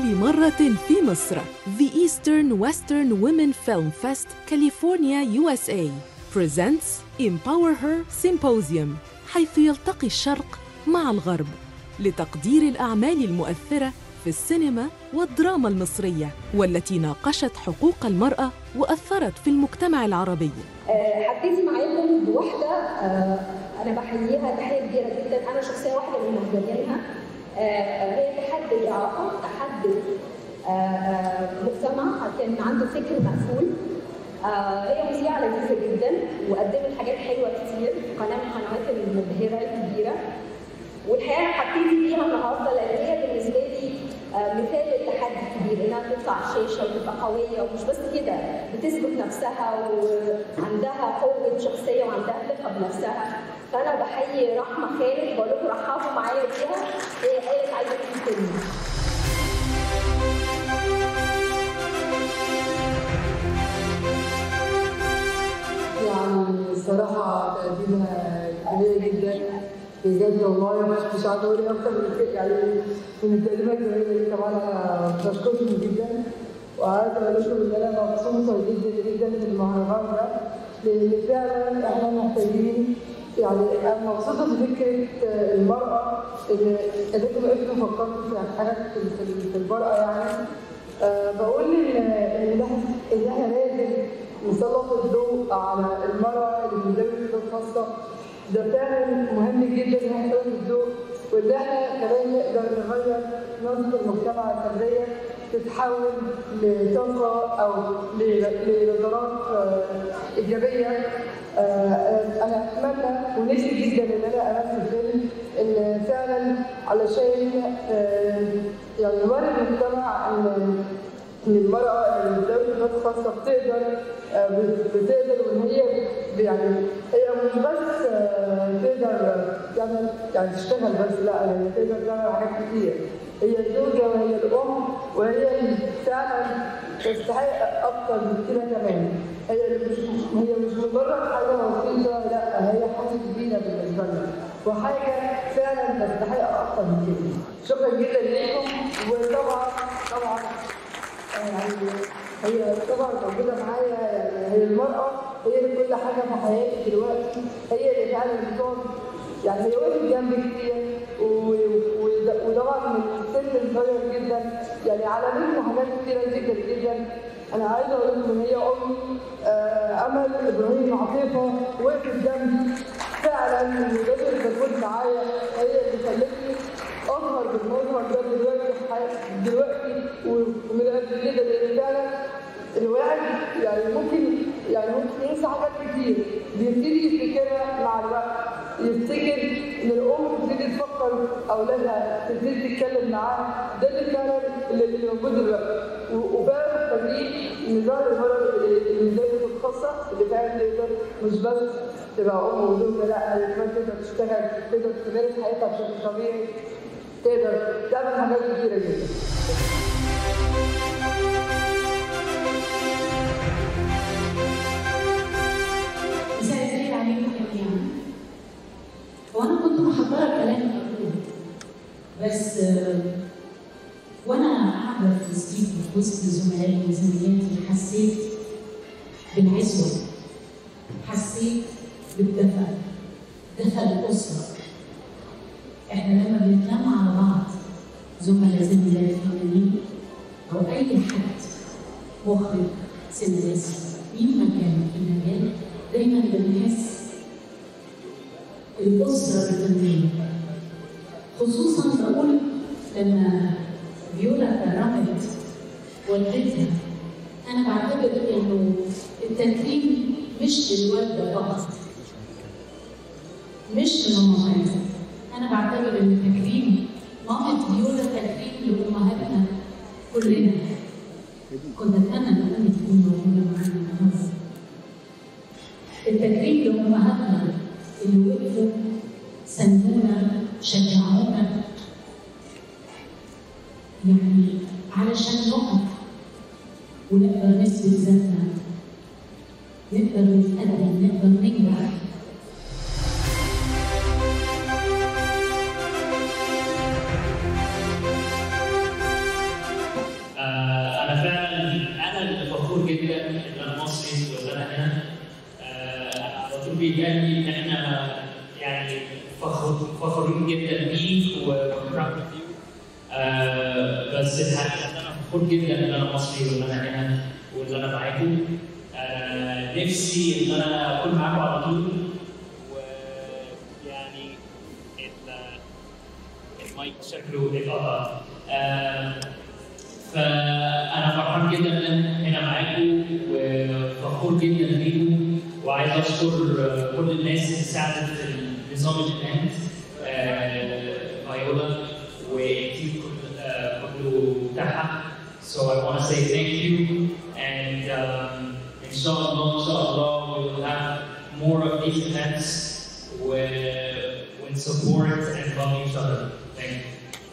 لأول مرة في مصر The Eastern Western Women Film Fest California USA presents Empower Her Symposium حيث يلتقي الشرق مع الغرب لتقدير الأعمال المؤثرة في السينما والدراما المصرية والتي ناقشت حقوق المرأة وأثرت في المجتمع العربي آه، هبتدي معاكم بواحده آه، انا بحييها تحيه كبيره جدا انا شخصيه واحده من مهتمينها هي تحدي الاعاقه تحدي آه، آه، مجتمع كان عنده فكر مقفول آه، هي مذيعه لذيذه جدا وقدمت حاجات حلوه كتير في قناه من القنوات المبهره الكبيره والحقيقه هبتدي بيها النهارده لان هي بالنسبه لي آه، مثال للتحدي الكبير انها تطلع على الشاشه وتبقى قويه ومش بس كده بتثبت نفسها وعندها قوه شخصيه وعندها ثقه بنفسها فانا بحيي رحمه خالد بقول لكم رحبوا معايا بيها هي قالت عايزه تيجي فيلم يعني الصراحة تقديمها جميلة جدا بجد والله مش مش عارفة أقول إيه أكتر من كده يعني من التقديمات الجميلة دي طبعا أنا بشكركم جدا وعايزة أقول لكم إن أنا مبسوطة جدا جدا بالمهرجان ده لأن فعلا إحنا محتاجين يعني أنا مبسوطة بفكرة المرأة إن إنكم أنتوا فكرتوا في حاجات في- في- في المرأة يعني آه، بقول ان ان إحنا- ان احنا لازم نسلط الضوء على المراه اللي بتدرس في الخاصه ده فعلا مهم جدا ان احنا نسلط الضوء وان احنا كمان نقدر نغير نظره المجتمع الفرديه تتحول لطاقه او ل- لنظرات آه، ايجابيه آه، آه، انا اتمنى ونفسي جدا ان انا امثل فيلم ان فعلا علشان آه، يعني نوري المجتمع ان ان المراه اللي بتدرس ذات خاصه بتقدر آه، بت- بتقدر وان هي يعني هي مش بس آه، تقدر يعني يعني تشتغل بس لا هي تقدر تعمل حاجات كتير هي الزوجه وهي الام وهي اللي فعلا تستحق اكتر من كده كمان هي مش هي مش مجرد حاجه بسيطه لا هي حاجه كبيره بالنسبه لنا وحاجه فعلا تستحق اكتر من كده شكرا جدا ليكم وطبعا طبعا يعني هي طبعا موجودة معايا يعني هي المرأة هي اللي كل حاجة في حياتي دلوقتي هي اللي فعلا بتقعد يعني هي وقفت جنبي كتير و- و- وطبعا من سن صغير جدا يعني علمتني حاجات كتيرة جدا جدا أنا عايزة أقول لكم إن هي أمي آه، أمل إبراهيم عاطفة وقفت جنبي فعلا وقدرت تكون معايا هي اللي خلتني اظهر بالمظهر ده دلوقتي في حياتي دلوقتي ومن قبل كده لان فعلا الواحد يعني ممكن يعني ممكن ينسى حاجات كتير بيبتدي يفتكرها مع الوقت يفتكر ان الام تبتدي تفكر اولادها تبتدي تتكلم معاها ده اللي فعلا اللي اللي موجود دلوقتي و- وفعلا محتاجين نظهر المرأة اللي ذاته الخاصة اللي فعلا تقدر مش بس تبقى ام وزوجة لا هي كمان تقدر تشتغل تقدر تمارس حياتها بشكل طبيعي تقدر تعمل حاجات كتيرة جدا مساء الخير عليكم جميعا وانا كنت محضره كلام مكتوب بس آه، وانا قاعده في السجن في وسط زملائي وزميلاتي حسيت بالعزوه حسيت بالدفى دفى الاسره احنا لما بنتلم على بعض زملاء زميلات فنانين او اي حد مخرج سيناريست مين ما كان في المجال دايما بنحس الاسره الفنيه خصوصا بقول لما فيولا كرمت والدتها انا بعتبر انه التكريم مش للوالده فقط مش لمامتها انا بعتبر ان تكريم مامة فيولا تكريم لامهاتنا كلنا كنت اتمنى ان امي تكون موجوده معانا النهارده التكريم لامهاتنا اللي وقفوا سندونا شجعونا يعني علشان نقف ونقدر نثبت ذاتنا نقدر نتقدم نقدر ننجح انا اللي فخور جدا ان انا مصري وان انا هنا آه، على طول بيتقال ان احنا يعني فخور فخورين جدا بيك وبراود اوف يو بس الحقيقه ان انا فخور جدا ان انا مصري وان انا هنا وان انا معاكم آه، نفسي ان انا اكون معاكم على طول ويعني ال- المايك شكله اتقطع آه، فانا فرحان جدا ان أنا هنا معاكم وفخور جدا بيكم وعايز اشكر آه، كل الناس اللي ساعدت في نظام الايفنت آه، فايولا والتيم كل- آه، كله بتاعها So I want to say thank you and um, inshallah, inshallah, we will have more of these events where we support and love each other. Thank you.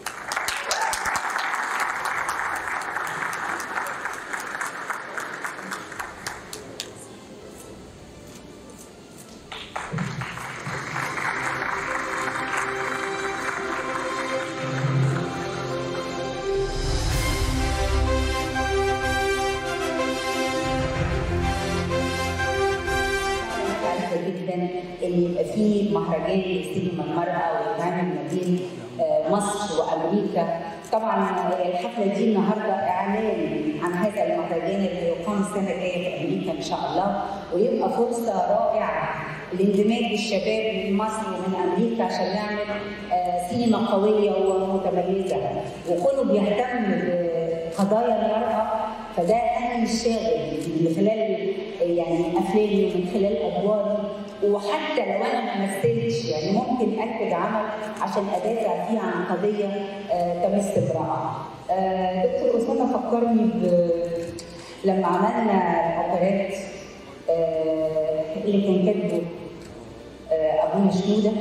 عارفه جدا ان يبقى في مهرجان لسينما المراه ويتعمل ما بين آه، مصر وامريكا طبعا الحفله دي النهارده اعلان عن هذا المهرجان اللي يقام السنه الجايه في امريكا ان شاء الله ويبقى فرصه رائعه لاندماج الشباب من مصر ومن امريكا عشان نعمل آه، سينما قويه ومتميزه وكونه بيهتم بقضايا المراه فده انا الشاغل من خلال يعني افلامي ومن خلال ادواري وحتى لو انا ما مثلتش يعني ممكن اكتب عمل عشان ادافع فيه عن قضيه آه، تمس امراه. آه، دكتور اسامه فكرني ب لما عملنا الاوبرات آه، اللي كان كاتبه آه، ابونا شنوده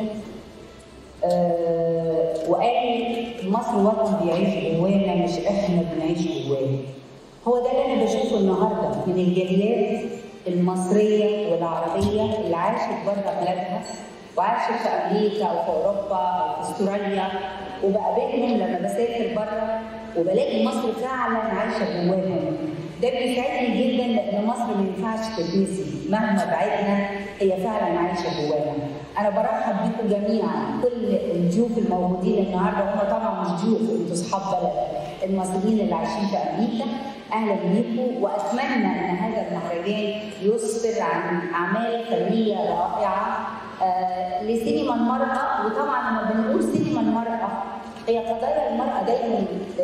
آه، وقال مصر وطن بيعيش جوانا مش احنا بنعيش جواه. هو ده اللي انا بشوفه النهارده من الجاليات المصريه والعربيه اللي عاشت بره بلادها وعاشت في امريكا او في اوروبا او في استراليا وبقابلهم لما بسافر بره وبلاقي مصر فعلا عايشه جواهم ده بيسعدني جدا لان مصر ما ينفعش تتنسي مهما بعدنا هي فعلا عايشه جوانا انا برحب بيكم جميعا كل الضيوف الموجودين النهارده هم طبعا مش ضيوف انتوا اصحاب بلد المصريين اللي عايشين في امريكا اهلا بيكم واتمنى ان هذا المهرجان يسفر عن اعمال فنيه رائعه آه لسينما المراه وطبعا لما بنقول سينما المراه هي قضايا المراه دايما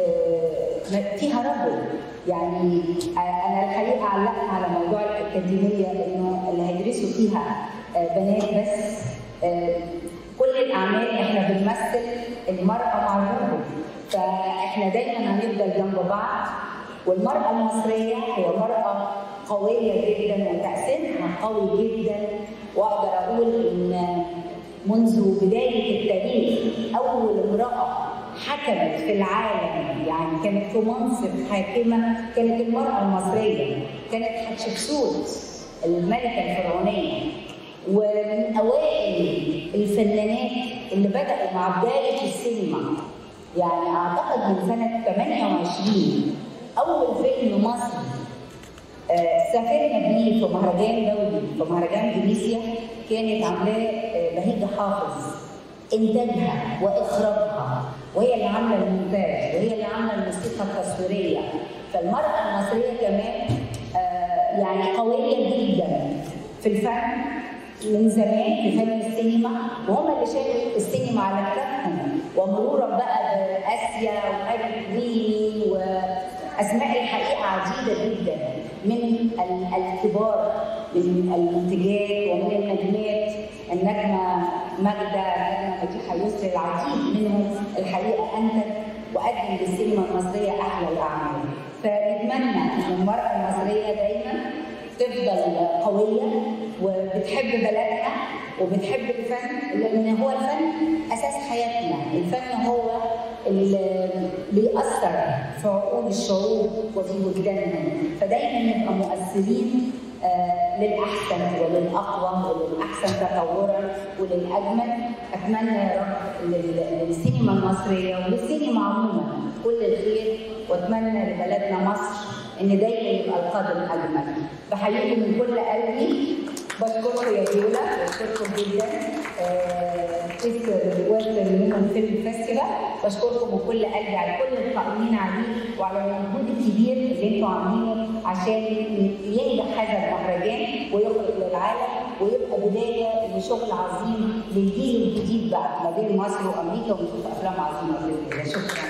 آه فيها رجل يعني آه انا الحقيقه علقت على موضوع الاكاديميه انه اللي هيدرسوا فيها آه بنات بس آه كل الاعمال احنا بنمثل المراه مع الرجل فاحنا دايما هنفضل جنب بعض والمرأة المصرية هي مرأة قوية جدا وتأثيرها قوي جدا وأقدر أقول إن منذ بداية التاريخ أول امرأة حكمت في العالم يعني كانت في منصب حاكمة كانت المرأة المصرية كانت حتشبسوت الملكة الفرعونية ومن أوائل الفنانات اللي بدأوا مع بداية السينما يعني أعتقد من سنة 28 أول فيلم مصري آه، سافرنا بيه في مهرجان دولي في مهرجان فينيسيا كانت عاملاه آه، بهيجة حافظ إنتاجها وإخراجها وهي اللي عاملة المونتاج وهي اللي عاملة الموسيقى التصويرية فالمرأة المصرية كمان آه، يعني قوية جدا في الفن من زمان في فن السينما وهم اللي شالوا السينما على كتافهم ومرورا بقى باسيا وابي كويني واسماء الحقيقه عديده جدا من ال- الكبار من المنتجات ومن النجمات النجمه ماجده النجمه مديحه يسري العديد منهم الحقيقه انتج وقدم للسينما المصريه احلى الاعمال فنتمنى ان المراه المصريه دايما تفضل قوية وبتحب بلدها وبتحب الفن لأن هو الفن أساس حياتنا الفن هو اللي بيأثر في عقول الشعوب وفي وجدانهم فدايما نبقى مؤثرين آه، للأحسن وللأقوى وللأحسن تطورا وللأجمل أتمنى يا رب لل- للسينما المصرية وللسينما عموما كل الخير وأتمنى لبلدنا مصر ان دايما يبقى القادم اجمل بحييكم من كل قلبي بشكركم يا فيولا بشكركم جدا فيستر ويسترن وومن فيلم فيستيفال بشكركم من كل قلبي على كل القائمين عليه وعلى المجهود الكبير اللي انتوا عاملينه عشان ينجح هذا المهرجان ويخرج للعالم ويبقى بدايه لشغل عظيم للجيل الجديد بقى ما بين مصر وامريكا ونشوف افلام عظيمه باذن الله شكرا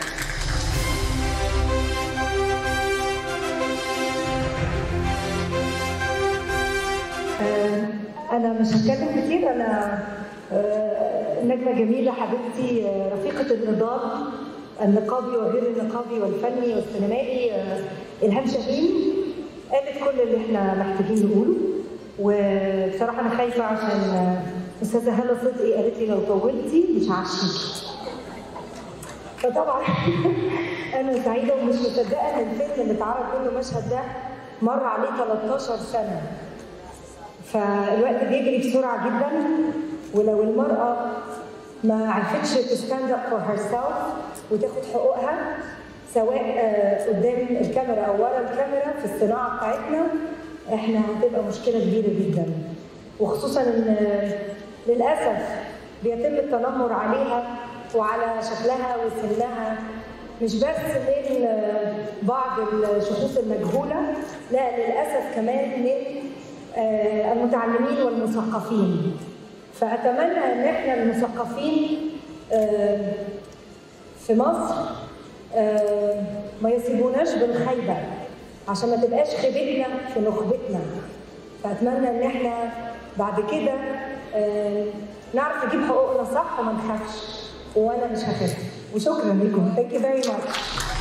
آه، أنا مش هتكلم كتير أنا آه، نجمة جميلة حبيبتي آه، رفيقة النضال النقابي وغير النقابي والفني والسينمائي آه، إلهام شاهين قالت كل اللي احنا محتاجين نقوله وبصراحة أنا خايفة عشان آه، أستاذة هالة صدقي قالت لي لو طولتي مش هعشيكي فطبعا انا سعيده ومش مصدقه ان الفيلم اللي اتعرض منه مشهد ده مر عليه 13 سنه فالوقت بيجري بسرعه جدا ولو المراه ما عرفتش تستاند اب فور هير سيلف وتاخد حقوقها سواء آه، قدام الكاميرا او ورا الكاميرا في الصناعه بتاعتنا احنا هتبقى مشكله كبيره جدا وخصوصا ان آه، للاسف بيتم التنمر عليها وعلى شكلها وسنها مش بس من آه، بعض الشخوص المجهوله لا للاسف كمان من آه، المتعلمين والمثقفين فاتمنى ان احنا المثقفين آه، في مصر آه، ما يصيبوناش بالخيبه عشان ما تبقاش خيبتنا في نخبتنا فاتمنى ان احنا بعد كده آه، نعرف نجيب حقوقنا صح وما نخافش وانا مش هخاف وشكرا لكم ثانك يو فيري ماتش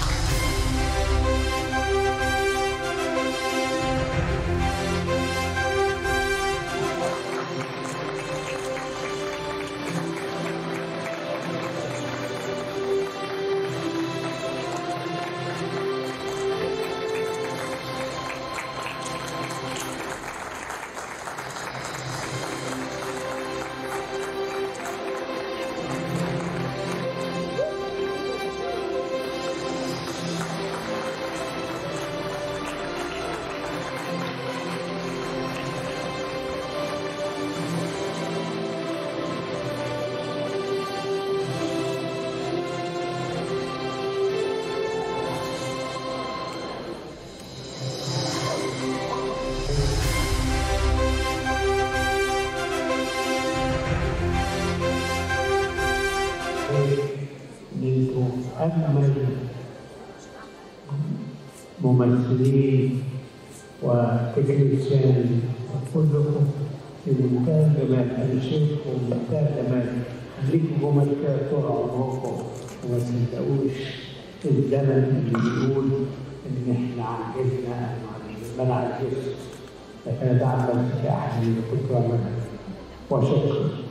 انتوا اجمل ممثلين وتكنيسيان كلكم في منتهى الجمال انا شايفكم منتهى الجمال خليكم جمل كده طول عمركم وما تصدقوش الزمن اللي بيقول ان احنا عجزنا ما نعجزش لكن ده عمل في احسن اللي كنت بعملها وشكرا